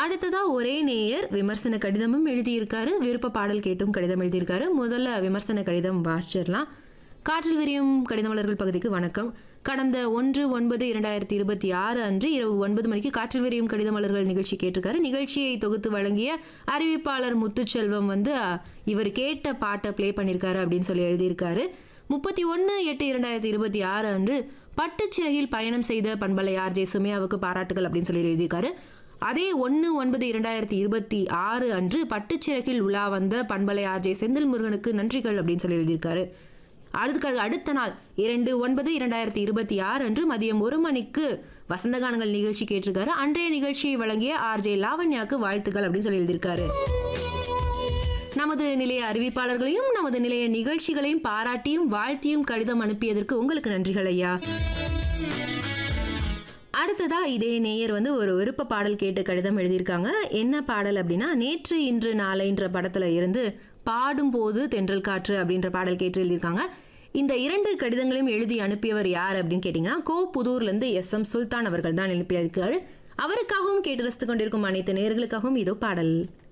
அடுத்ததா ஒரே நேயர் விமர்சன கடிதமும் எழுதியிருக்காரு விருப்ப பாடல் கேட்டும் கடிதம் எழுதியிருக்காரு முதல்ல விமர்சன கடிதம் வாசிச்சிடலாம் காற்றில் விரியும் கடிதமலர்கள் பகுதிக்கு வணக்கம் கடந்த ஒன்று ஒன்பது இரண்டாயிரத்தி இருபத்தி ஆறு அன்று இரவு ஒன்பது மணிக்கு காற்றில் விரியும் கடிதமலர்கள் நிகழ்ச்சி கேட்டிருக்காரு நிகழ்ச்சியை தொகுத்து வழங்கிய அறிவிப்பாளர் முத்துச்செல்வம் வந்து அஹ், இவர் கேட்ட பாட்டை ப்ளே பண்ணியிருக்காரு அப்படின்னு சொல்லி எழுதியிருக்காரு முப்பத்தி ஒன்று எட்டு இரண்டாயிரத்தி இருபத்தி ஆறு அன்று பட்டுச்சிறகில் பயணம் செய்த பண்பலை ஆர்ஜே சுமையாவுக்கு பாராட்டுகள் அப்படின்னு சொல்லி எழுதியிருக்காரு அதே ஒன்று ஒன்பது இரண்டாயிரத்தி இருபத்தி ஆறு அன்று பட்டுச்சிறகில் உலா வந்த பண்பலை ஆர்ஜே செந்தில் முருகனுக்கு நன்றிகள் அப்படின்னு சொல்லி எழுதியிருக்காரு அதுக்கு அடுத்த நாள் இரண்டு ஒன்பது இரண்டாயிரத்தி இருபத்தி ஆறு அன்று மதியம் ஒரு மணிக்கு வசந்தகானங்கள் நிகழ்ச்சி கேட்டிருக்காரு அன்றைய நிகழ்ச்சியை வழங்கிய ஆர்ஜே லாவண்யாக்கு வாழ்த்துக்கள் அப்படின்னு சொல்லி எழுதியிருக்காரு நமது நிலைய அறிவிப்பாளர்களையும் நமது நிலைய நிகழ்ச்சிகளையும் பாராட்டியும் வாழ்த்தியும் கடிதம் அனுப்பியதற்கு உங்களுக்கு நன்றிகள் ஐயா அடுத்ததா இதே நேயர் வந்து ஒரு விருப்ப பாடல் கேட்டு கடிதம் எழுதியிருக்காங்க என்ன பாடல் அப்படின்னா நேற்று இன்று நாளைன்ற படத்துல இருந்து பாடும்போது தென்றல் காற்று அப்படின்ற பாடல் கேட்டு எழுதியிருக்காங்க இந்த இரண்டு கடிதங்களையும் எழுதி அனுப்பியவர் யார் அப்படின்னு கேட்டிங்கன்னா கோ புதூர்லேருந்து எஸ் எம் சுல்தான் அவர்கள் தான் அனுப்பியிருக்காரு அவருக்காகவும் கேட்டு ரசித்து கொண்டிருக்கும் அனைத்து நேயர்களுக்காகவும் இதோ பாடல்